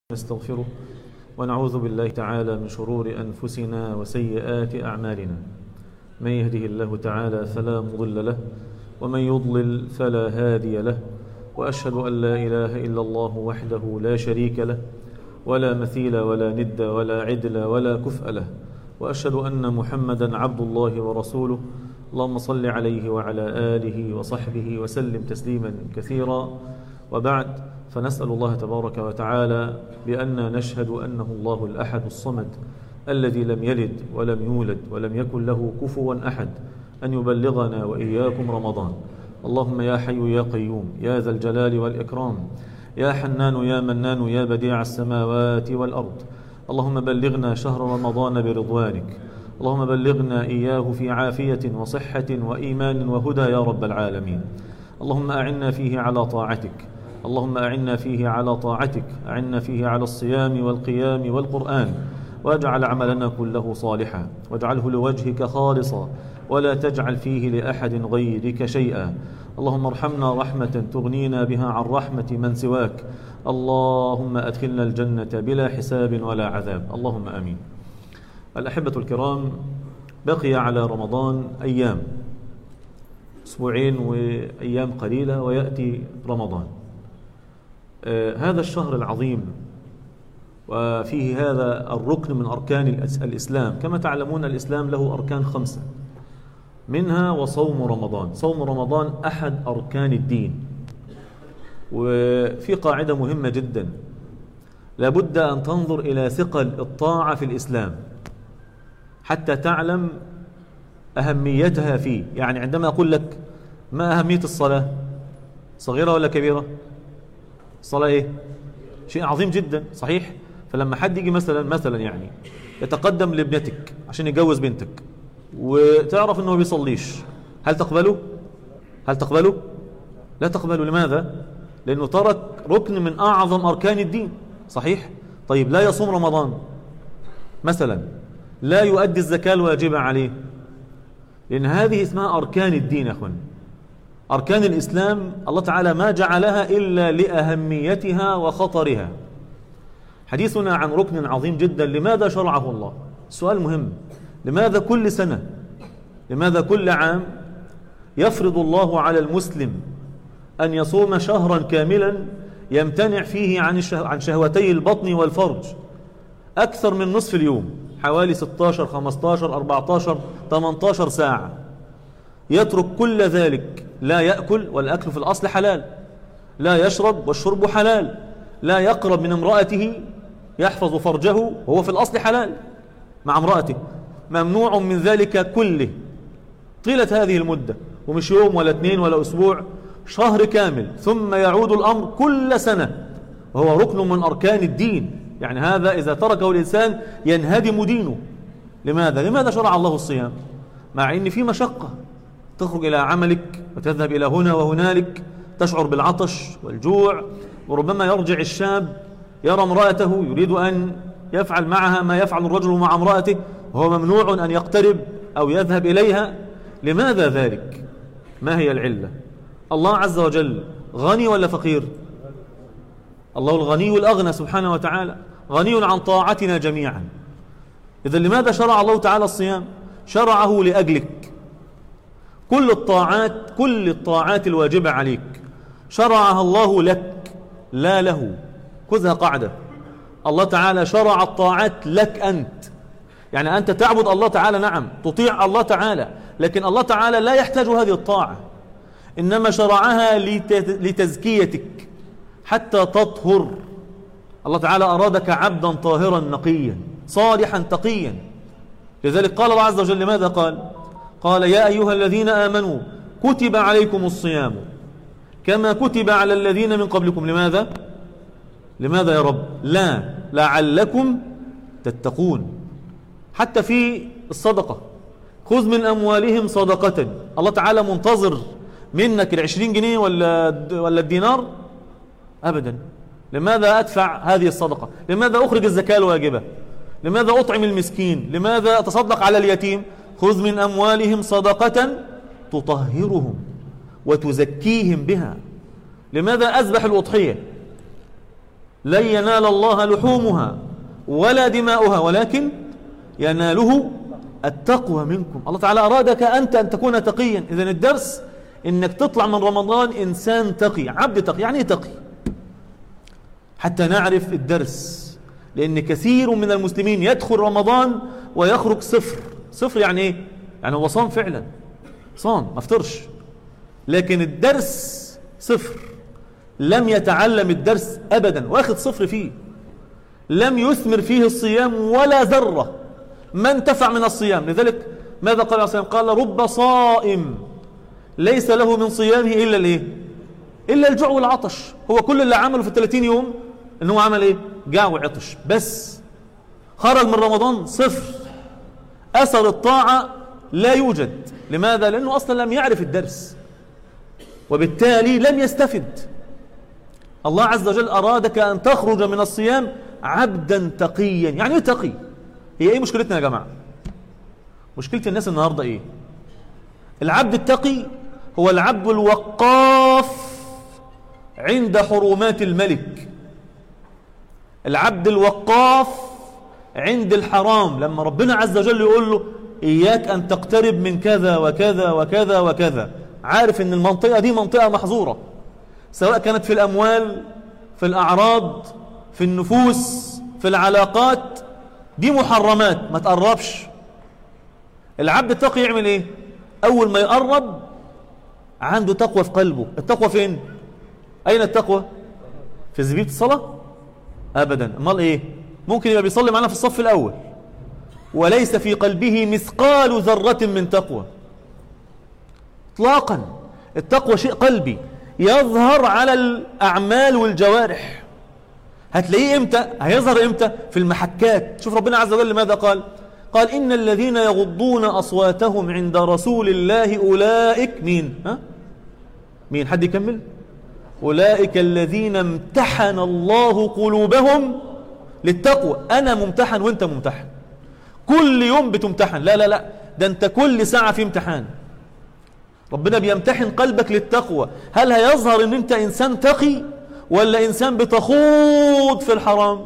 نستغفره ونعوذ بالله تعالى من شرور أنفسنا وسيئات أعمالنا من يهده الله تعالى فلا مضل له ومن يضلل فلا هادي له وأشهد أن لا إله إلا الله وحده لا شريك له ولا مثيل ولا ند ولا عدل ولا كفء له وأشهد أن محمدا عبد الله ورسوله اللهم صل عليه وعلى آله وصحبه وسلم تسليما كثيرا وبعد فنسأل الله تبارك وتعالى بأن نشهد أنه الله الأحد الصمد الذي لم يلد ولم يولد ولم يكن له كفوا أحد أن يبلغنا وإياكم رمضان اللهم يا حي يا قيوم يا ذا الجلال والإكرام يا حنان يا منان يا بديع السماوات والأرض اللهم بلغنا شهر رمضان برضوانك اللهم بلغنا إياه في عافية وصحة وإيمان وهدى يا رب العالمين اللهم أعنا فيه على طاعتك اللهم أعنا فيه على طاعتك أعنا فيه على الصيام والقيام والقرآن واجعل عملنا كله صالحا واجعله لوجهك خالصا ولا تجعل فيه لأحد غيرك شيئا اللهم ارحمنا رحمة تغنينا بها عن رحمة من سواك اللهم أدخلنا الجنة بلا حساب ولا عذاب اللهم آمين الأحبة الكرام بقي على رمضان أيام أسبوعين وأيام قليلة ويأتي رمضان آه هذا الشهر العظيم وفيه هذا الركن من أركان الإسلام كما تعلمون الإسلام له أركان خمسة منها وصوم رمضان صوم رمضان أحد أركان الدين وفي قاعدة مهمة جدا لابد أن تنظر إلى ثقل الطاعة في الإسلام حتى تعلم أهميتها فيه يعني عندما أقول لك ما أهمية الصلاة صغيرة ولا كبيرة الصلاة إيه شيء عظيم جدا صحيح فلما حد يجي مثلا مثلا يعني يتقدم لابنتك عشان يجوز بنتك وتعرف انه ما بيصليش هل تقبله هل تقبله لا تقبله لماذا لانه ترك ركن من اعظم اركان الدين صحيح طيب لا يصوم رمضان مثلا لا يؤدي الزكاه الواجبه عليه لان هذه اسمها اركان الدين يا اخوان اركان الاسلام الله تعالى ما جعلها الا لاهميتها وخطرها حديثنا عن ركن عظيم جدا لماذا شرعه الله سؤال مهم لماذا كل سنة لماذا كل عام يفرض الله على المسلم أن يصوم شهرا كاملا يمتنع فيه عن عن شهوتي البطن والفرج أكثر من نصف اليوم حوالي 16 15 14 18 ساعة يترك كل ذلك لا يأكل والأكل في الأصل حلال لا يشرب والشرب حلال لا يقرب من امرأته يحفظ فرجه وهو في الأصل حلال مع امرأته ممنوع من ذلك كله طيلة هذه المدة ومش يوم ولا اثنين ولا أسبوع شهر كامل ثم يعود الأمر كل سنة وهو ركن من أركان الدين يعني هذا إذا تركه الإنسان ينهدم دينه لماذا؟ لماذا شرع الله الصيام؟ مع أن في مشقة تخرج إلى عملك وتذهب إلى هنا وهنالك تشعر بالعطش والجوع وربما يرجع الشاب يرى امرأته يريد أن يفعل معها ما يفعل الرجل مع امرأته وهو ممنوع أن يقترب أو يذهب إليها لماذا ذلك ما هي العلة الله عز وجل غني ولا فقير الله الغني الأغنى سبحانه وتعالى غني عن طاعتنا جميعا إذا لماذا شرع الله تعالى الصيام شرعه لأجلك كل الطاعات كل الطاعات الواجبة عليك شرعها الله لك لا له خذها قاعدة الله تعالى شرع الطاعات لك أنت يعني أنت تعبد الله تعالى نعم تطيع الله تعالى لكن الله تعالى لا يحتاج هذه الطاعة إنما شرعها لتزكيتك حتى تطهر الله تعالى أرادك عبدا طاهرا نقيا صالحا تقيا لذلك قال الله عز وجل ماذا قال قال يا أيها الذين آمنوا كتب عليكم الصيام كما كتب على الذين من قبلكم لماذا لماذا يا رب لا لعلكم تتقون حتى في الصدقة خذ من أموالهم صدقة الله تعالى منتظر منك العشرين جنيه ولا ولا الدينار أبدا لماذا أدفع هذه الصدقة لماذا أخرج الزكاة الواجبة لماذا أطعم المسكين لماذا أتصدق على اليتيم خذ من أموالهم صدقة تطهرهم وتزكيهم بها لماذا أذبح الأضحية لن ينال الله لحومها ولا دماؤها ولكن يناله التقوى منكم الله تعالى أرادك أنت أن تكون تقيا إذا الدرس إنك تطلع من رمضان إنسان تقي عبد تقي يعني إيه تقي حتى نعرف الدرس لأن كثير من المسلمين يدخل رمضان ويخرج صفر صفر يعني إيه يعني هو صام فعلا صام ما افطرش لكن الدرس صفر لم يتعلم الدرس أبدا واخد صفر فيه لم يثمر فيه الصيام ولا ذرة ما انتفع من الصيام لذلك ماذا قال عليه الصلاة قال رب صائم ليس له من صيامه إلا الإيه إلا الجوع والعطش هو كل اللي عمله في الثلاثين يوم إن هو عمل إيه جاع وعطش بس خرج من رمضان صفر أثر الطاعة لا يوجد لماذا لأنه أصلا لم يعرف الدرس وبالتالي لم يستفد الله عز وجل أرادك أن تخرج من الصيام عبدا تقيا يعني ايه تقي هي ايه مشكلتنا يا جماعة مشكلة الناس النهاردة ايه العبد التقي هو العبد الوقاف عند حرمات الملك العبد الوقاف عند الحرام لما ربنا عز وجل يقول له إياك أن تقترب من كذا وكذا وكذا وكذا عارف ان المنطقة دي منطقة محظورة سواء كانت في الأموال في الأعراض في النفوس في العلاقات دي محرمات ما تقربش العبد التقي يعمل ايه اول ما يقرب عنده تقوى في قلبه التقوى فين اين التقوى في زبيب الصلاة ابدا امال ايه ممكن يبقى بيصلي معنا في الصف الاول وليس في قلبه مثقال ذرة من تقوى اطلاقا التقوى شيء قلبي يظهر على الأعمال والجوارح هتلاقيه امتى هيظهر امتى في المحكات شوف ربنا عز وجل ماذا قال قال إن الذين يغضون أصواتهم عند رسول الله أولئك مين ها؟ مين حد يكمل أولئك الذين امتحن الله قلوبهم للتقوى أنا ممتحن وانت ممتحن كل يوم بتمتحن لا لا لا ده انت كل ساعة في امتحان ربنا بيمتحن قلبك للتقوى هل هيظهر ان انت انسان تقي ولا انسان بتخوض في الحرام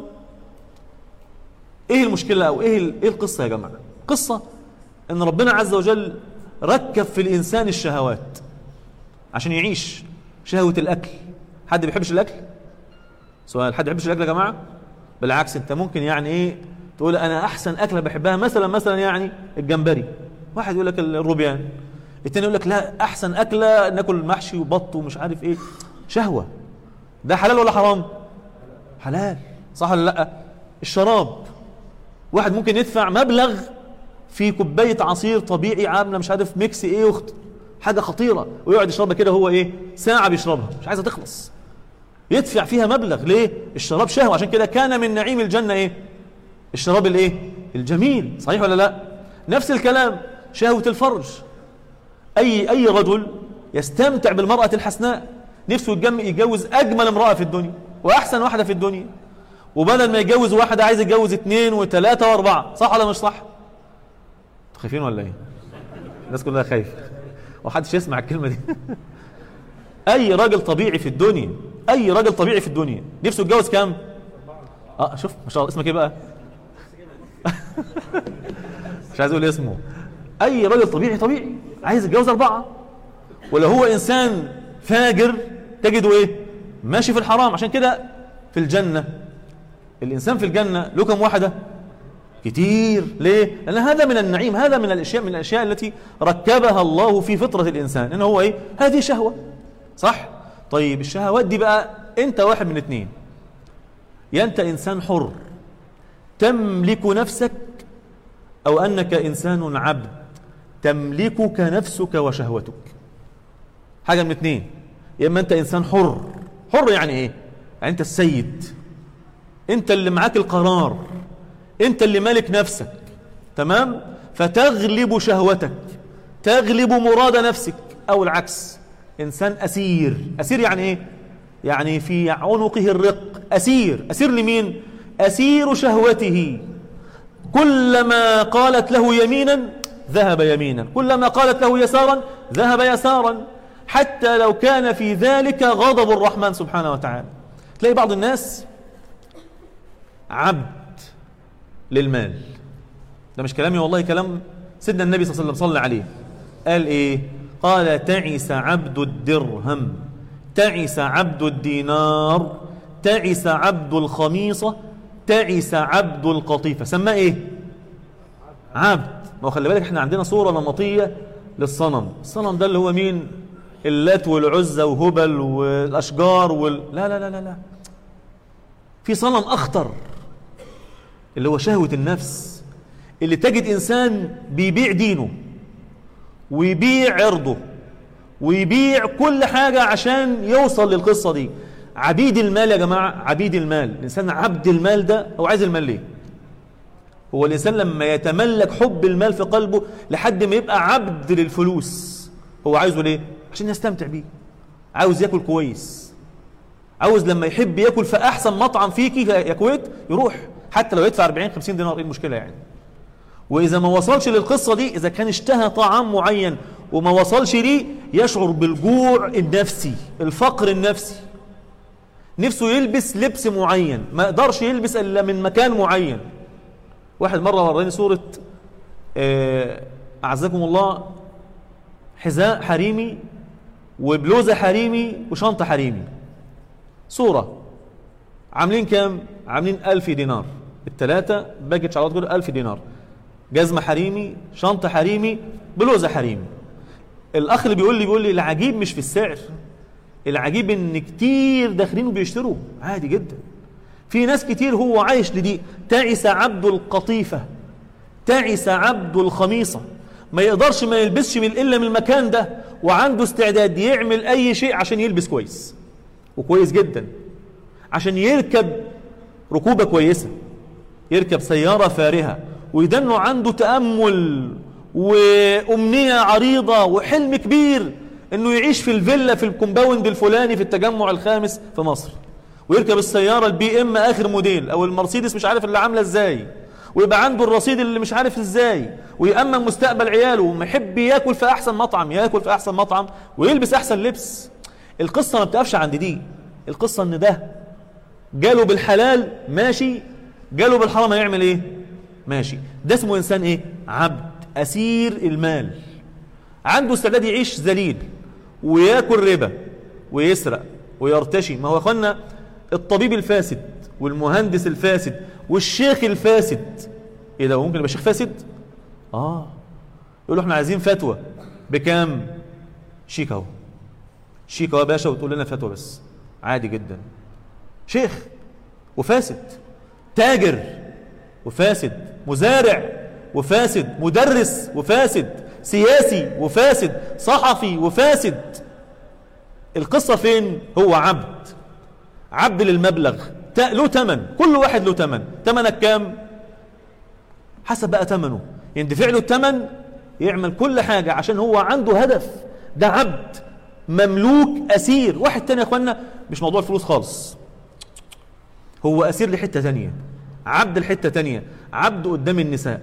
ايه المشكلة او ايه, إيه القصة يا جماعة قصة ان ربنا عز وجل ركب في الانسان الشهوات عشان يعيش شهوة الاكل حد بيحبش الاكل سؤال حد بيحبش الاكل يا جماعة بالعكس انت ممكن يعني ايه تقول انا احسن اكلة بحبها مثلا مثلا يعني الجمبري واحد يقول لك الروبيان التاني يقول لك لا احسن اكله ناكل محشي وبط ومش عارف ايه شهوه ده حلال ولا حرام حلال صح ولا لا الشراب واحد ممكن يدفع مبلغ في كوبايه عصير طبيعي عامله مش عارف ميكس ايه وخت حاجه خطيره ويقعد يشربها كده هو ايه ساعه بيشربها مش عايزه تخلص يدفع فيها مبلغ ليه الشراب شهوه عشان كده كان من نعيم الجنه ايه الشراب الايه الجميل صحيح ولا لا نفس الكلام شهوه الفرج أي, أي رجل يستمتع بالمرأة الحسناء نفسه يتجوز أجمل امرأة في الدنيا وأحسن واحدة في الدنيا وبدل ما يتجوز واحدة عايز يتجوز اثنين وثلاثة واربعة صح ولا مش صح خايفين ولا ايه الناس كلها خايفة وحدش يسمع الكلمة دي اي راجل طبيعي في الدنيا اي راجل طبيعي في الدنيا نفسه يتجوز كام اه شوف ما شاء الله اسمك ايه بقى مش عايز اقول اسمه اي راجل طبيعي طبيعي عايز يتجوز أربعة ولو هو إنسان فاجر تجده إيه ماشي في الحرام عشان كده في الجنة الإنسان في الجنة له كم واحدة كتير ليه لأن هذا من النعيم هذا من الأشياء من الأشياء التي ركبها الله في فطرة الإنسان إن هو إيه هذه شهوة صح طيب الشهوات دي بقى أنت واحد من اثنين يا أنت إنسان حر تملك نفسك أو أنك إنسان عبد تملكك نفسك وشهوتك حاجة من اثنين يا إما أنت إنسان حر حر يعني إيه يعني أنت السيد أنت اللي معاك القرار أنت اللي مالك نفسك تمام فتغلب شهوتك تغلب مراد نفسك أو العكس إنسان أسير أسير يعني إيه يعني في عنقه الرق أسير أسير لمين أسير شهوته كلما قالت له يمينا ذهب يمينا كلما قالت له يسارا ذهب يسارا حتى لو كان في ذلك غضب الرحمن سبحانه وتعالى تلاقي بعض الناس عبد للمال ده مش كلامي والله كلام سيدنا النبي صلى الله عليه وسلم صلى عليه قال ايه قال تعس عبد الدرهم تعس عبد الدينار تعس عبد الخميصة تعس عبد القطيفة سماه ايه عبد ما هو خلي بالك احنا عندنا صورة نمطية للصنم الصنم ده اللي هو مين اللات والعزة وهبل والأشجار وال... لا لا لا لا لا في صنم أخطر اللي هو شهوة النفس اللي تجد إنسان بيبيع دينه ويبيع عرضه ويبيع كل حاجة عشان يوصل للقصة دي عبيد المال يا جماعة عبيد المال الإنسان عبد المال ده هو عايز المال ليه هو الإنسان لما يتملك حب المال في قلبه لحد ما يبقى عبد للفلوس هو عايزه ليه عشان يستمتع بيه عاوز ياكل كويس عاوز لما يحب ياكل في احسن مطعم فيكي يا كويت يروح حتى لو يدفع 40 50 دينار ايه المشكله يعني واذا ما وصلش للقصه دي اذا كان اشتهى طعام معين وما وصلش ليه يشعر بالجوع النفسي الفقر النفسي نفسه يلبس لبس معين ما يقدرش يلبس الا من مكان معين واحد مره وراني صوره آه، اعزكم الله حذاء حريمي وبلوزه حريمي وشنطه حريمي صوره عاملين كام عاملين ألف دينار الثلاثه باكج على طول ألف دينار جزمه حريمي شنطه حريمي بلوزه حريمي الاخ اللي بيقول لي بيقول لي العجيب مش في السعر العجيب ان كتير داخلين وبيشتروا عادي جدا في ناس كتير هو عايش لدي تعس عبد القطيفه تعس عبد الخميصه ما يقدرش ما يلبسش من الا من المكان ده وعنده استعداد يعمل اي شيء عشان يلبس كويس وكويس جدا عشان يركب ركوبة كويسة يركب سيارة فارهة ويدنه عنده تأمل وأمنية عريضة وحلم كبير انه يعيش في الفيلا في الكومباوند الفلاني في التجمع الخامس في مصر ويركب السيارة البي ام اخر موديل او المرسيدس مش عارف اللي عاملة ازاي ويبقى عنده الرصيد اللي مش عارف ازاي ويأمن مستقبل عياله ومحب ياكل في احسن مطعم ياكل في احسن مطعم ويلبس احسن لبس القصة ما بتقفش عند دي القصة ان ده جاله بالحلال ماشي جاله بالحرام هيعمل ايه ماشي ده اسمه انسان ايه عبد اسير المال عنده استعداد يعيش ذليل وياكل ربا ويسرق ويرتشي ما هو اخوانا الطبيب الفاسد والمهندس الفاسد والشيخ الفاسد ايه ده ممكن يبقى شيخ فاسد اه يقول احنا عايزين فتوى بكام شيك اهو شيك اهو يا باشا وتقول لنا فتوى بس عادي جدا شيخ وفاسد تاجر وفاسد مزارع وفاسد مدرس وفاسد سياسي وفاسد صحفي وفاسد القصة فين هو عبد عبد للمبلغ له تمن كل واحد له تمن تمنك كام حسب بقى تمنه يندفع له التمن يعمل كل حاجة عشان هو عنده هدف ده عبد مملوك أسير واحد تاني يا أخوانا مش موضوع الفلوس خالص هو أسير لحتة تانية عبد لحتة تانية عبد قدام النساء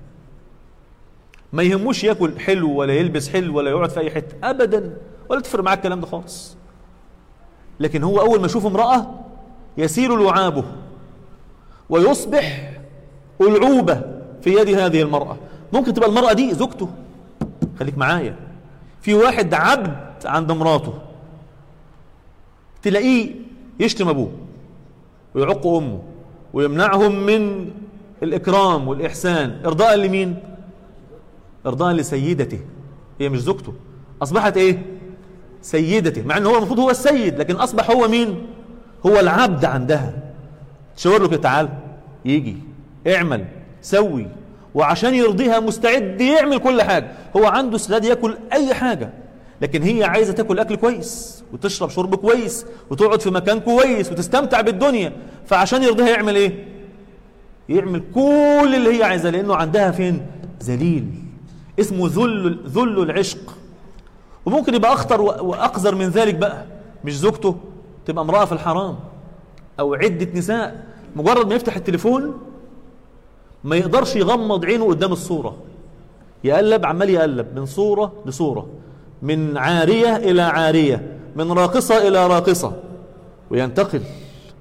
ما يهموش ياكل حلو ولا يلبس حلو ولا يقعد في أي حتة أبدا ولا تفرق معاه الكلام ده خالص لكن هو أول ما يشوف امرأة يسير لعابه ويصبح ألعوبة في يد هذه المرأة ممكن تبقى المرأة دي زوجته خليك معايا في واحد عبد عند مراته تلاقيه يشتم أبوه ويعق أمه ويمنعهم من الإكرام والإحسان إرضاء لمين إرضاء لسيدته هي مش زوجته أصبحت إيه سيدته مع أنه هو المفروض هو السيد لكن أصبح هو مين هو العبد عندها تشاور له كده تعال يجي اعمل سوي وعشان يرضيها مستعد يعمل كل حاجة هو عنده استعداد ياكل أي حاجة لكن هي عايزة تاكل أكل كويس وتشرب شرب كويس وتقعد في مكان كويس وتستمتع بالدنيا فعشان يرضيها يعمل إيه يعمل كل اللي هي عايزاه لأنه عندها فين ذليل اسمه ذل ذل العشق وممكن يبقى أخطر وأقذر من ذلك بقى مش زوجته تبقى امرأة في الحرام أو عدة نساء مجرد ما يفتح التليفون ما يقدرش يغمض عينه قدام الصورة يقلب عمال يقلب من صورة لصورة من عارية إلى عارية من راقصة إلى راقصة وينتقل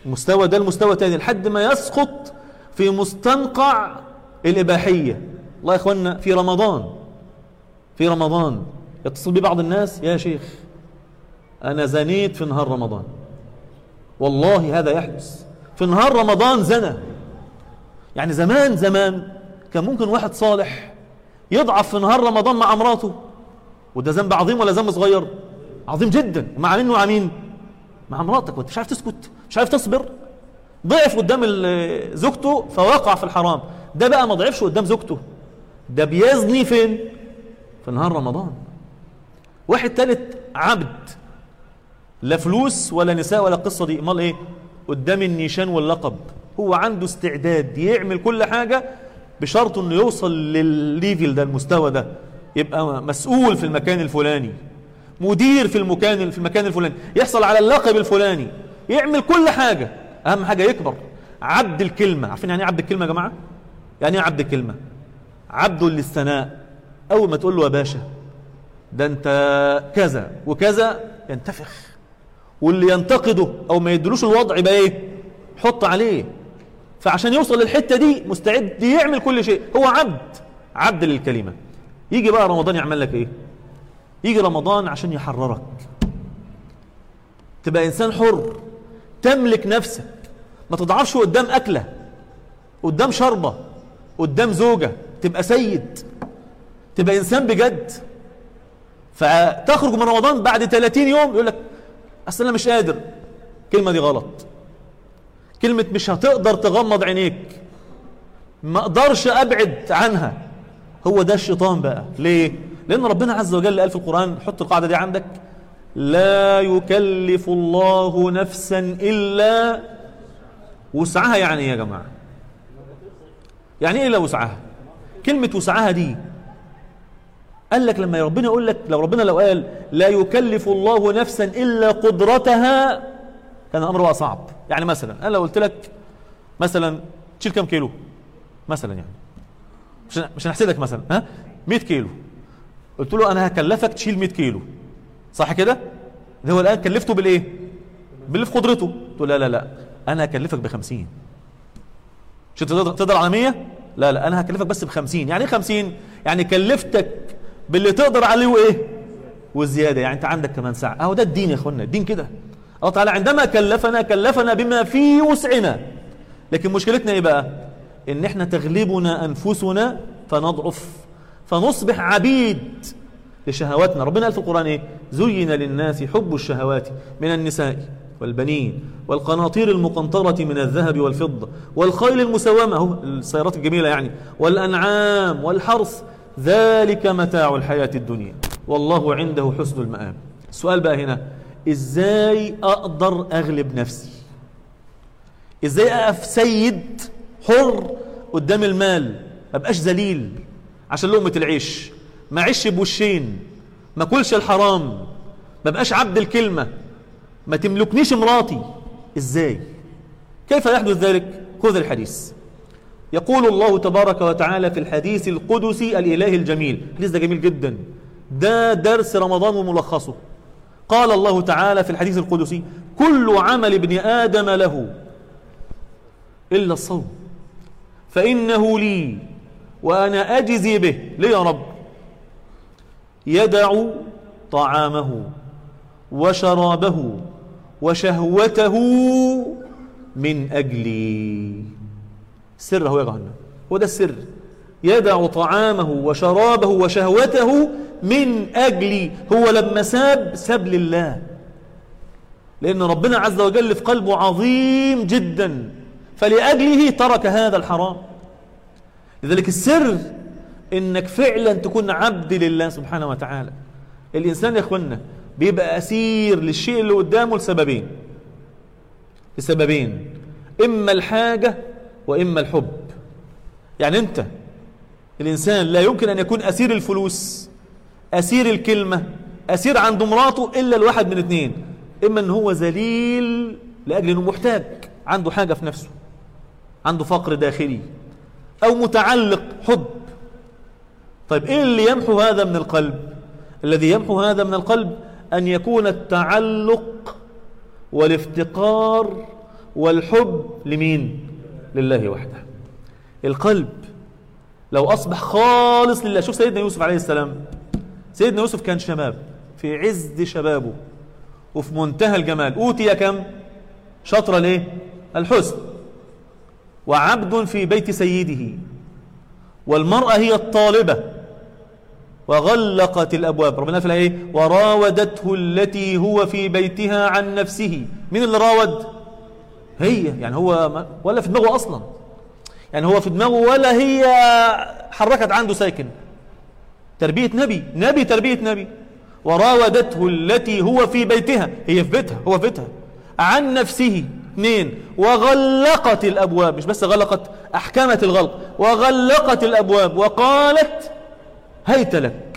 المستوى ده المستوى تاني لحد ما يسقط في مستنقع الإباحية الله يا إخوانا في رمضان في رمضان يتصل بي بعض الناس يا شيخ أنا زنيت في نهار رمضان والله هذا يحدث في نهار رمضان زنى يعني زمان زمان كان ممكن واحد صالح يضعف في نهار رمضان مع مراته وده ذنب عظيم ولا ذنب صغير عظيم جدا مع مين ومع مين مع مراتك وانت مش عارف تسكت مش عارف تصبر ضعف قدام زوجته فوقع في الحرام ده بقى ما ضعفش قدام زوجته ده بيزني فين في نهار رمضان واحد تالت عبد لا فلوس ولا نساء ولا قصة دي امال ايه قدام النيشان واللقب هو عنده استعداد يعمل كل حاجة بشرط انه يوصل للليفل ده المستوى ده يبقى مسؤول في المكان الفلاني مدير في المكان في المكان الفلاني يحصل على اللقب الفلاني يعمل كل حاجة اهم حاجة يكبر عبد الكلمة عارفين يعني ايه عبد الكلمة يا جماعة يعني ايه عبد الكلمة عبد للثناء اول ما تقول له يا باشا ده انت كذا وكذا ينتفخ واللي ينتقده او ما يدلوش الوضع يبقى ايه حط عليه فعشان يوصل للحتة دي مستعد يعمل كل شيء هو عبد عبد للكلمة يجي بقى رمضان يعمل لك ايه يجي رمضان عشان يحررك تبقى انسان حر تملك نفسك ما تضعفش قدام اكله قدام شربه قدام زوجه تبقى سيد تبقى انسان بجد فتخرج من رمضان بعد 30 يوم يقول لك اصل انا مش قادر الكلمه دي غلط كلمه مش هتقدر تغمض عينيك ما اقدرش ابعد عنها هو ده الشيطان بقى ليه لان ربنا عز وجل قال في القران حط القاعده دي عندك لا يكلف الله نفسا الا وسعها يعني ايه يا جماعه يعني ايه الا وسعها كلمه وسعها دي قال لك لما ربنا يقول لك لو ربنا لو قال لا يكلف الله نفسا الا قدرتها كان الامر بقى صعب يعني مثلا انا لو قلت لك مثلا تشيل كام كيلو مثلا يعني مش مش هنحسدك مثلا ها 100 كيلو قلت له انا هكلفك تشيل 100 كيلو صح كده ده هو الان كلفته بالايه باللي في قدرته تقول لا لا لا انا هكلفك ب 50 مش تقدر تقدر على 100 لا لا انا هكلفك بس ب 50 يعني ايه 50 يعني كلفتك باللي تقدر عليه وايه والزياده يعني انت عندك كمان ساعه اهو ده الدين يا اخوانا الدين كده الله تعالى عندما كلفنا كلفنا بما في وسعنا لكن مشكلتنا ايه بقى ان احنا تغلبنا انفسنا فنضعف فنصبح عبيد لشهواتنا ربنا قال في القرآن ايه زين للناس حب الشهوات من النساء والبنين والقناطير المقنطرة من الذهب والفضة والخيل المسومة اهو السيارات الجميلة يعني والأنعام والحرث ذلك متاع الحياة الدنيا والله عنده حسن المآب السؤال بقى هنا ازاي اقدر اغلب نفسي ازاي اقف سيد حر قدام المال ما بقاش ذليل عشان لقمة العيش ما عيش بوشين ما كلش الحرام ما بقاش عبد الكلمة ما تملكنيش مراتي ازاي كيف يحدث ذلك خذ الحديث يقول الله تبارك وتعالى في الحديث القدسي الإله الجميل الحديث ده جميل جدا ده درس رمضان وملخصه قال الله تعالى في الحديث القدسي كل عمل ابن آدم له إلا الصوم فإنه لي وأنا أجزي به ليه يا رب يدع طعامه وشرابه وشهوته من أجلي سر هو يا جهنم هو ده السر يدع طعامه وشرابه وشهوته من أجلي هو لما ساب ساب لله لأن ربنا عز وجل في قلبه عظيم جدا فلأجله ترك هذا الحرام لذلك السر انك فعلا تكون عبد لله سبحانه وتعالى الانسان يا اخوانا بيبقى اسير للشيء اللي قدامه لسببين لسببين اما الحاجه واما الحب يعني انت الانسان لا يمكن ان يكون اسير الفلوس اسير الكلمه اسير عند مراته الا الواحد من اثنين اما ان هو ذليل لاجل انه محتاج عنده حاجه في نفسه عنده فقر داخلي او متعلق حب طيب ايه اللي يمحو هذا من القلب الذي يمحو هذا من القلب ان يكون التعلق والافتقار والحب لمين لله وحده القلب لو أصبح خالص لله شوف سيدنا يوسف عليه السلام سيدنا يوسف كان شباب في عز شبابه وفي منتهى الجمال أوتي كم شطر الايه الحسن وعبد في بيت سيده والمرأة هي الطالبة وغلقت الأبواب ربنا قال ايه وراودته التي هو في بيتها عن نفسه مين اللي راود هي يعني هو ما ولا في دماغه أصلا يعني هو في دماغه ولا هي حركت عنده ساكن تربية نبي نبي تربية نبي وراودته التي هو في بيتها هي في بيتها هو في بيتها عن نفسه اثنين وغلقت الأبواب مش بس غلقت أحكمت الغلق وغلقت الأبواب وقالت هيت لك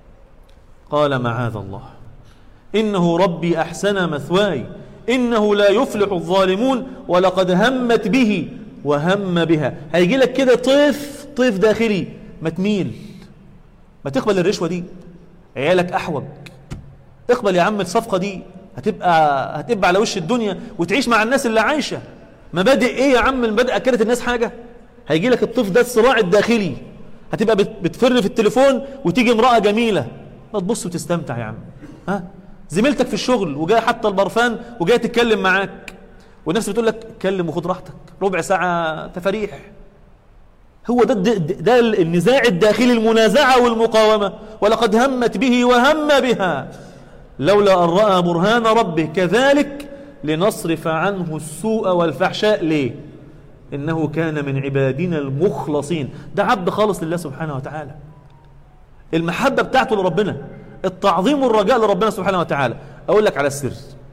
قال معاذ الله إنه ربي أحسن مثواي إنه لا يفلح الظالمون ولقد همت به وهم بها هيجي لك كده طيف طيف داخلي ما تميل ما تقبل الرشوة دي عيالك أحوج اقبل يا عم الصفقة دي هتبقى هتبقى على وش الدنيا وتعيش مع الناس اللي عايشة مبادئ ايه يا عم المبادئ اكلت الناس حاجة هيجي لك الطيف ده الصراع الداخلي هتبقى بتفر في التليفون وتيجي امرأة جميلة ما تبص وتستمتع يا عم ها زميلتك في الشغل وجاي حتى البرفان وجاي تتكلم معاك والنفس بتقول لك اتكلم وخد راحتك ربع ساعة تفاريح هو ده, ده, ده النزاع الداخلي المنازعة والمقاومة ولقد همت به وهم بها لولا أن رأى برهان ربه كذلك لنصرف عنه السوء والفحشاء ليه إنه كان من عبادنا المخلصين ده عبد خالص لله سبحانه وتعالى المحبة بتاعته لربنا التعظيم والرجاء لربنا سبحانه وتعالى أقول لك على السر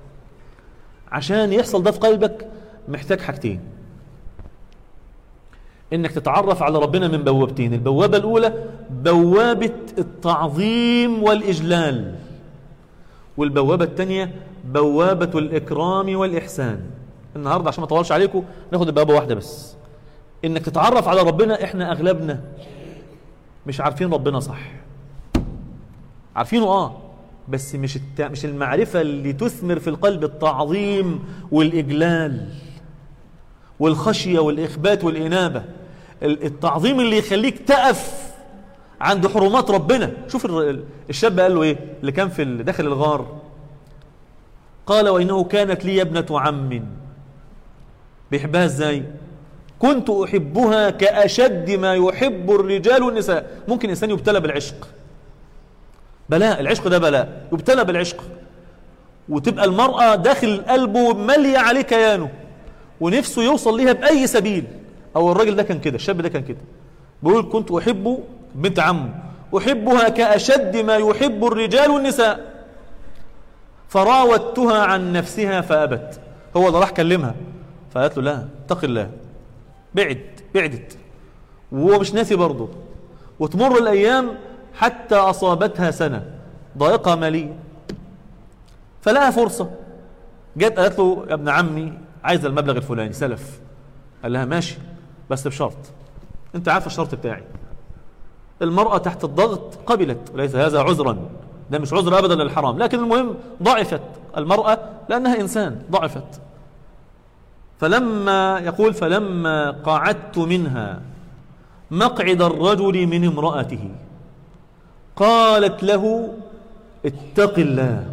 عشان يحصل ده في قلبك محتاج حاجتين انك تتعرف على ربنا من بوابتين البوابة الاولى بوابة التعظيم والاجلال والبوابة الثانية بوابة الاكرام والاحسان النهاردة عشان ما اطولش عليكم ناخد البوابة واحدة بس انك تتعرف على ربنا احنا اغلبنا مش عارفين ربنا صح عارفينه اه بس مش الت... مش المعرفة اللي تثمر في القلب التعظيم والإجلال والخشية والإخبات والإنابة التعظيم اللي يخليك تقف عند حرمات ربنا شوف الشاب قال له ايه اللي كان في داخل الغار قال وإنه كانت لي ابنة عم بيحبها ازاي كنت أحبها كأشد ما يحب الرجال والنساء ممكن إنسان يبتلى بالعشق بلاء العشق ده بلاء يبتلى بالعشق وتبقى المرأة داخل قلبه ملي عليه كيانه ونفسه يوصل ليها بأي سبيل أو الراجل ده كان كده الشاب ده كان كده بيقول كنت أحب بنت عمه أحبها كأشد ما يحب الرجال والنساء فراودتها عن نفسها فأبت هو اللي راح كلمها فقالت له لا اتق الله بعد بعدت وهو مش ناسي برضه وتمر الأيام حتى أصابتها سنة ضائقة مالية فلقى فرصة جت قالت له يا ابن عمي عايز المبلغ الفلاني سلف قال لها ماشي بس بشرط انت عارف الشرط بتاعي المرأة تحت الضغط قبلت وليس هذا عذرا ده مش عذر أبدا للحرام لكن المهم ضعفت المرأة لأنها إنسان ضعفت فلما يقول فلما قعدت منها مقعد الرجل من امرأته قالت له اتق الله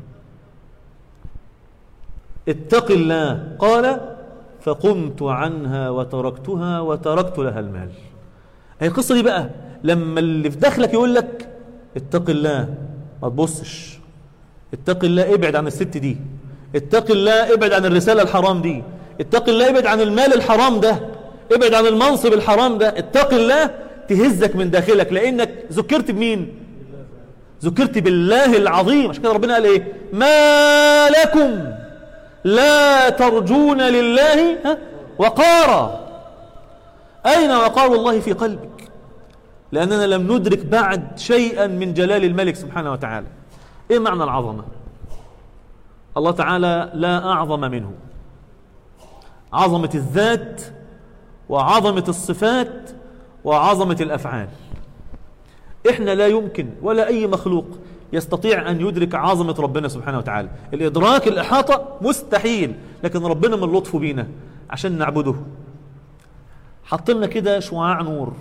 اتق الله قال فقمت عنها وتركتها وتركت لها المال هي القصة دي بقى لما اللي في داخلك يقول لك اتق الله ما تبصش اتق الله ابعد عن الست دي اتق الله ابعد عن الرسالة الحرام دي اتق الله ابعد عن المال الحرام ده ابعد عن المنصب الحرام ده اتق الله تهزك من داخلك لانك ذكرت بمين ذكرت بالله العظيم عشان كده ربنا قال ايه ما لكم لا ترجون لله وقارا اين وقار الله في قلبك لاننا لم ندرك بعد شيئا من جلال الملك سبحانه وتعالى ايه معنى العظمه الله تعالى لا اعظم منه عظمه الذات وعظمه الصفات وعظمه الافعال احنا لا يمكن ولا اي مخلوق يستطيع أن يدرك عظمة ربنا سبحانه وتعالى الإدراك الإحاطة مستحيل لكن ربنا من لطفه بينا عشان نعبده حط لنا كده شعاع نور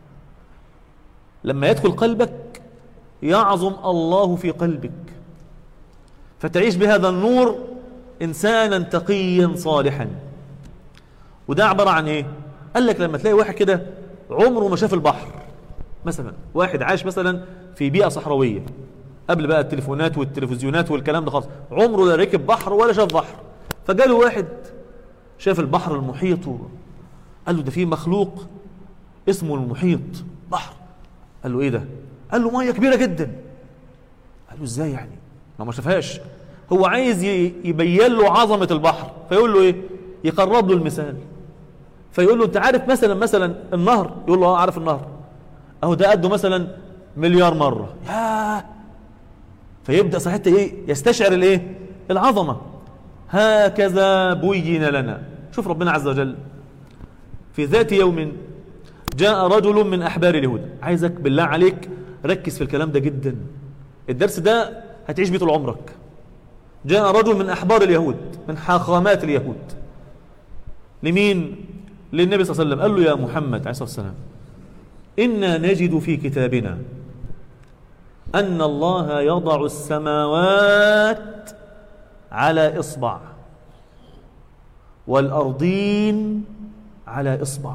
لما يدخل قلبك يعظم الله في قلبك فتعيش بهذا النور إنسانا تقيا صالحا وده عبارة عن إيه قال لك لما تلاقي واحد كده عمره ما شاف البحر مثلا واحد عاش مثلا في بيئة صحراوية قبل بقى التليفونات والتلفزيونات والكلام ده خالص عمره لا ركب بحر ولا شاف بحر فجاله واحد شاف البحر المحيط قال له ده في مخلوق اسمه المحيط بحر قال له ايه ده قال له ميه كبيره جدا قال له ازاي يعني ما ما شافهاش هو عايز يبين له عظمه البحر فيقول له ايه يقرب له المثال فيقول له انت عارف مثلا مثلا النهر يقول له اه عارف النهر اهو ده قده مثلا مليار مره ياه فيبدا صحيح ايه يستشعر الايه العظمه هكذا بين لنا شوف ربنا عز وجل في ذات يوم جاء رجل من احبار اليهود عايزك بالله عليك ركز في الكلام ده جدا الدرس ده هتعيش بيه طول عمرك جاء رجل من احبار اليهود من حاخامات اليهود لمين للنبي صلى الله عليه وسلم قال له يا محمد عليه الصلاه والسلام انا نجد في كتابنا أن الله يضع السماوات على إصبع والأرضين على إصبع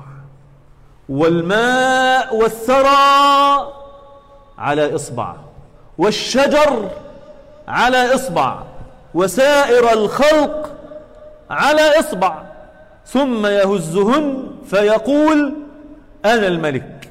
والماء والثرى على إصبع والشجر على إصبع وسائر الخلق على إصبع ثم يهزهن فيقول أنا الملك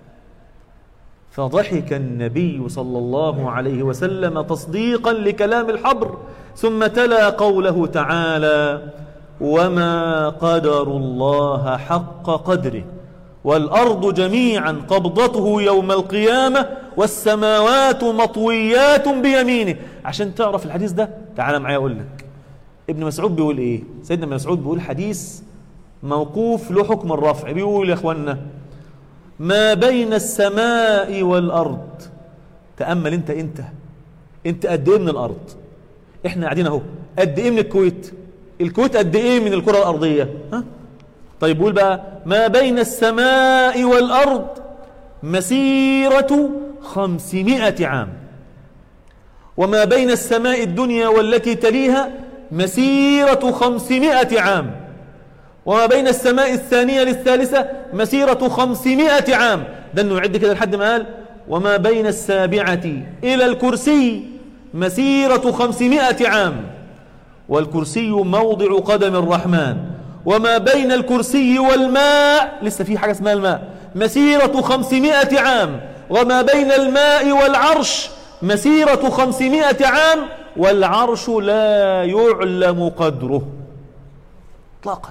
فضحك النبي صلى الله عليه وسلم تصديقا لكلام الحبر ثم تلا قوله تعالى وما قدر الله حق قدره والأرض جميعا قبضته يوم القيامة والسماوات مطويات بيمينه عشان تعرف الحديث ده تعال معايا أقول لك ابن مسعود بيقول إيه سيدنا ابن مسعود بيقول حديث موقوف له حكم الرفع بيقول يا أخوانا ما بين السماء والأرض تأمل انت انت انت قد ايه من الأرض احنا قاعدين اهو قد ايه من الكويت الكويت قد ايه من الكرة الأرضية ها؟ طيب قول بقى ما بين السماء والأرض مسيرة خمسمائة عام وما بين السماء الدنيا والتي تليها مسيرة خمسمائة عام وما بين السماء الثانية للثالثة مسيرة خمسمائة عام ده انه يعد كده لحد ما قال وما بين السابعة إلى الكرسي مسيرة خمسمائة عام والكرسي موضع قدم الرحمن وما بين الكرسي والماء لسه في حاجة اسمها الماء مسيرة خمسمائة عام وما بين الماء والعرش مسيرة خمسمائة عام والعرش لا يعلم قدره اطلاقا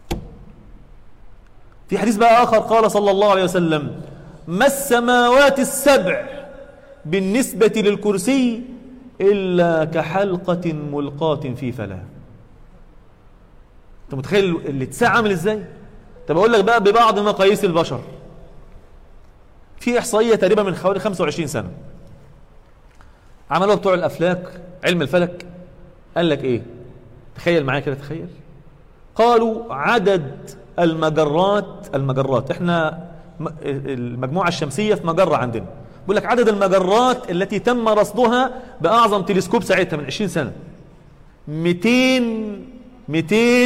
في حديث بقى آخر قال صلى الله عليه وسلم ما السماوات السبع بالنسبة للكرسي إلا كحلقة ملقاة في فلاة أنت متخيل الاتساع عامل إزاي طب أقول لك بقى ببعض مقاييس البشر في إحصائية تقريبا من حوالي 25 سنة عملوها بتوع الأفلاك علم الفلك قال لك إيه تخيل معايا كده تخيل قالوا عدد المجرات المجرات احنا المجموعة الشمسية في مجرة عندنا بيقول لك عدد المجرات التي تم رصدها بأعظم تلسكوب ساعتها من 20 سنة 200 200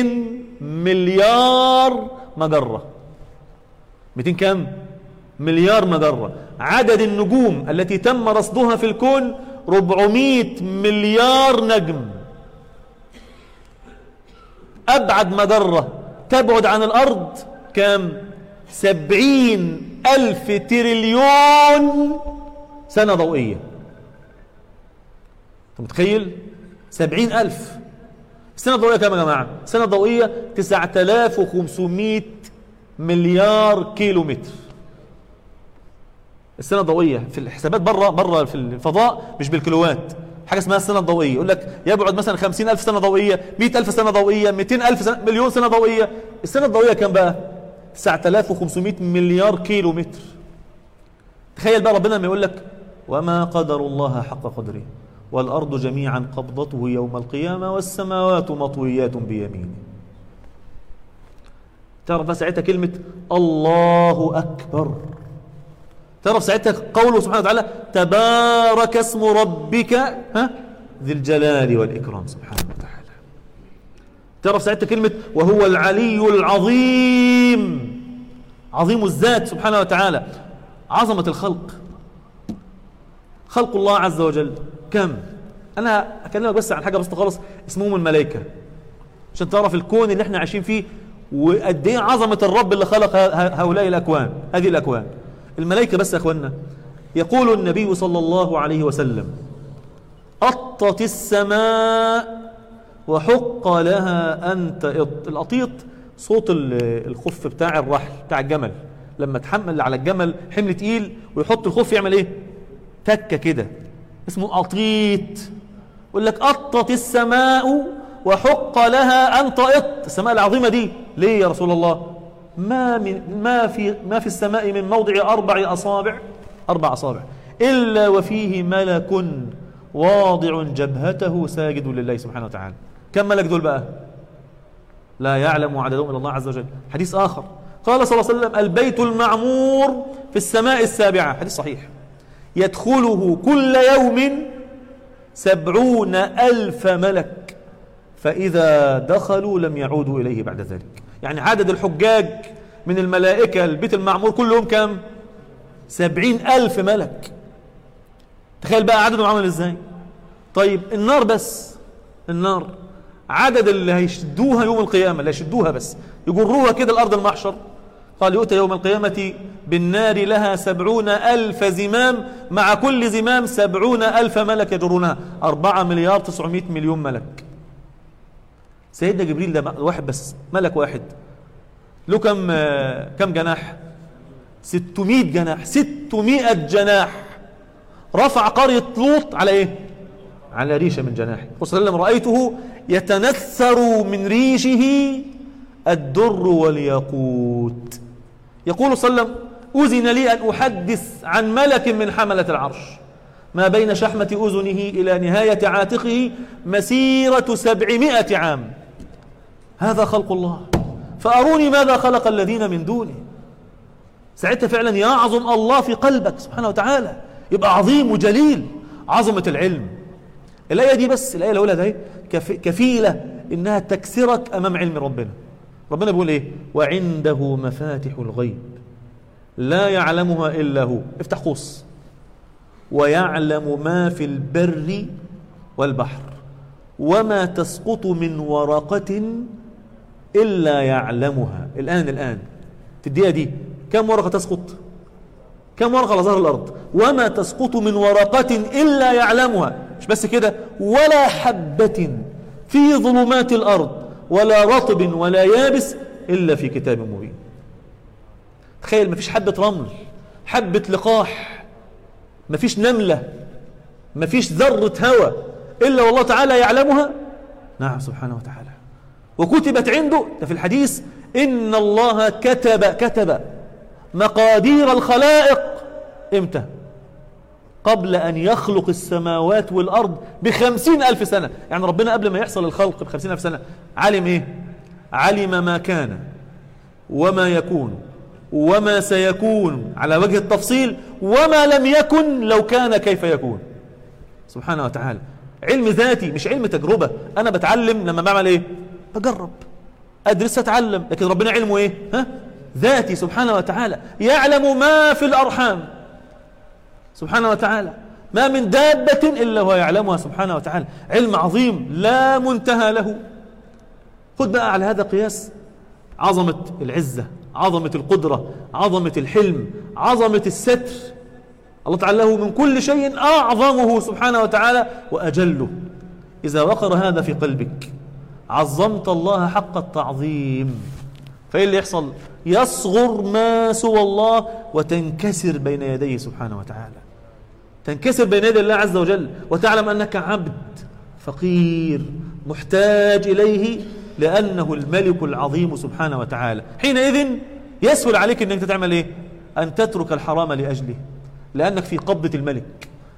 مليار مجرة 200 كم مليار مجرة عدد النجوم التي تم رصدها في الكون 400 مليار نجم أبعد مجرة تبعد عن الأرض كم سبعين ألف تريليون سنة ضوئية أنت متخيل سبعين ألف السنة الضوئية كم يا جماعة السنة الضوئية تسعة آلاف وخمسمائة مليار كيلو متر السنة الضوئية في الحسابات بره بره في الفضاء مش بالكيلوات حاجة اسمها السنة الضوئية يقول لك يبعد مثلا خمسين ألف سنة ضوئية مئة ألف سنة ضوئية مئتين ألف سنة مليون سنة ضوئية السنة الضوئية كم بقى 9500 مليار كيلو متر تخيل بقى ربنا لما يقول لك وما قدر الله حق قدره والأرض جميعا قبضته يوم القيامة والسماوات مطويات بيمينه تعرف ساعتها كلمة الله أكبر تعرف ساعتها قوله سبحانه وتعالى تبارك اسم ربك ها ذي الجلال والإكرام سبحانه وتعالى تعرف ساعتها كلمة وهو العلي العظيم عظيم الذات سبحانه وتعالى عظمة الخلق خلق الله عز وجل كم أنا أكلمك بس عن حاجة بس خالص اسمهم الملائكة عشان تعرف الكون اللي احنا عايشين فيه وقد ايه عظمة الرب اللي خلق هؤلاء الأكوان هذه الأكوان الملائكة بس يا أخوانا يقول النبي صلى الله عليه وسلم أطت السماء وحق لها أن تئط الأطيط صوت الخف بتاع الرحل بتاع الجمل لما تحمل على الجمل حمل تقيل ويحط الخف يعمل ايه تكة كده اسمه أطيط يقول لك أطت السماء وحق لها أن تئط السماء العظيمة دي ليه يا رسول الله ما من ما في ما في السماء من موضع أربع أصابع أربع أصابع إلا وفيه ملك واضع جبهته ساجد لله سبحانه وتعالى كم ملك دول بقى لا يعلم عددهم إلا الله عز وجل حديث آخر قال صلى الله عليه وسلم البيت المعمور في السماء السابعة حديث صحيح يدخله كل يوم سبعون ألف ملك فإذا دخلوا لم يعودوا إليه بعد ذلك يعني عدد الحجاج من الملائكة البيت المعمور كلهم كم سبعين ألف ملك تخيل بقى عددهم عمل ازاي طيب النار بس النار عدد اللي هيشدوها يوم القيامة اللي هيشدوها بس يجروها كده الأرض المحشر قال يؤتى يوم القيامة بالنار لها سبعون ألف زمام مع كل زمام سبعون ألف ملك يجرونها أربعة مليار تسعمائة مليون ملك سيدنا جبريل ده واحد بس ملك واحد له كم كم جناح 600 جناح 600 جناح رفع قرية لوط على ايه على ريشة من جناحه صلى الله عليه وسلم رأيته يتنثر من ريشه الدر والياقوت يقول صلى الله عليه وسلم أذن لي أن أحدث عن ملك من حملة العرش ما بين شحمة أذنه إلى نهاية عاتقه مسيرة سبعمائة عام هذا خلق الله فأروني ماذا خلق الذين من دونه ساعتها فعلا يعظم الله في قلبك سبحانه وتعالى يبقى عظيم وجليل عظمة العلم الآية دي بس الآية الأولى ده كفيلة إنها تكسرك أمام علم ربنا ربنا بيقول إيه وعنده مفاتح الغيب لا يعلمها إلا هو افتح قوس ويعلم ما في البر والبحر وما تسقط من ورقة إلا يعلمها الآن الآن في الدقيقة دي كم ورقة تسقط كم ورقة على ظهر الأرض وما تسقط من ورقة إلا يعلمها مش بس كده ولا حبة في ظلمات الأرض ولا رطب ولا يابس إلا في كتاب مبين تخيل مفيش حبة رمل حبة لقاح مفيش نملة مفيش ذرة هوى إلا والله تعالى يعلمها نعم سبحانه وتعالى وكتبت عنده ده في الحديث إن الله كتب كتب مقادير الخلائق امتى قبل أن يخلق السماوات والأرض بخمسين ألف سنة يعني ربنا قبل ما يحصل الخلق بخمسين ألف سنة علم إيه علم ما كان وما يكون وما سيكون على وجه التفصيل وما لم يكن لو كان كيف يكون سبحانه وتعالى علم ذاتي مش علم تجربة أنا بتعلم لما بعمل إيه بجرب أدرس أتعلم لكن ربنا علمه إيه ها ذاتي سبحانه وتعالى يعلم ما في الأرحام سبحانه وتعالى ما من دابة إلا هو يعلمها سبحانه وتعالى علم عظيم لا منتهى له خذ بقى على هذا قياس عظمة العزة عظمة القدرة عظمة الحلم عظمة الستر الله تعالى له من كل شيء أعظمه سبحانه وتعالى وأجله إذا وقر هذا في قلبك عظمت الله حق التعظيم فإيه اللي يحصل يصغر ما سوى الله وتنكسر بين يديه سبحانه وتعالى تنكسر بين يدي الله عز وجل وتعلم أنك عبد فقير محتاج إليه لأنه الملك العظيم سبحانه وتعالى حينئذ يسهل عليك أنك تعمل إيه أن تترك الحرام لأجله لأنك في قبضة الملك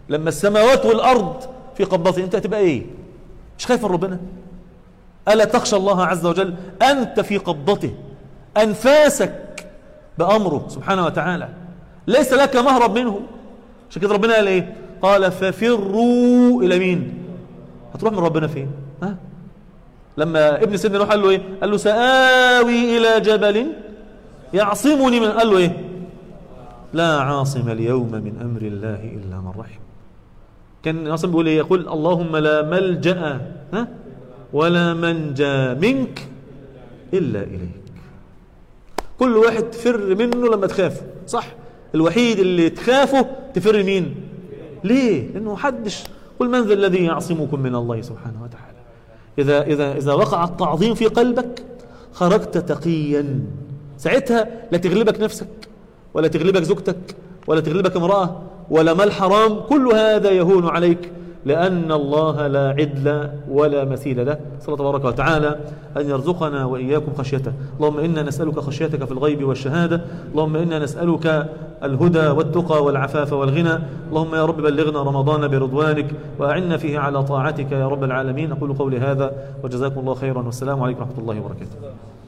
لما السماوات والأرض في قبضته أنت هتبقى إيه مش خايف من ربنا ألا تخشى الله عز وجل أنت في قبضته أنفاسك بأمره سبحانه وتعالى ليس لك مهرب منه عشان كده ربنا قال إيه قال ففروا إلى مين هتروح من ربنا فين ها لما ابن سيدنا نوح قال له ايه قال له سآوي إلى جبل يعصمني من قال له ايه لا عاصم اليوم من أمر الله إلا من رحم كان عاصم بيقول ايه يقول اللهم لا ملجأ ها ولا منجى منك إلا إليك كل واحد تفر منه لما تخاف صح الوحيد اللي تخافه تفر مين ليه لأنه حدش قل من ذا الذي يعصمكم من الله سبحانه وتعالى إذا, إذا, إذا وقع التعظيم في قلبك خرجت تقيا ساعتها لا تغلبك نفسك ولا تغلبك زوجتك ولا تغلبك امرأة ولا مال حرام كل هذا يهون عليك لأن الله لا عدل ولا مثيل له صلى تبارك وتعالى أن يرزقنا وإياكم خشيته اللهم إنا نسألك خشيتك في الغيب والشهادة اللهم إنا نسألك الهدى والتقى والعفاف والغنى اللهم يا رب بلغنا رمضان برضوانك وأعنا فيه على طاعتك يا رب العالمين أقول قولي هذا وجزاكم الله خيرا والسلام عليكم ورحمة الله وبركاته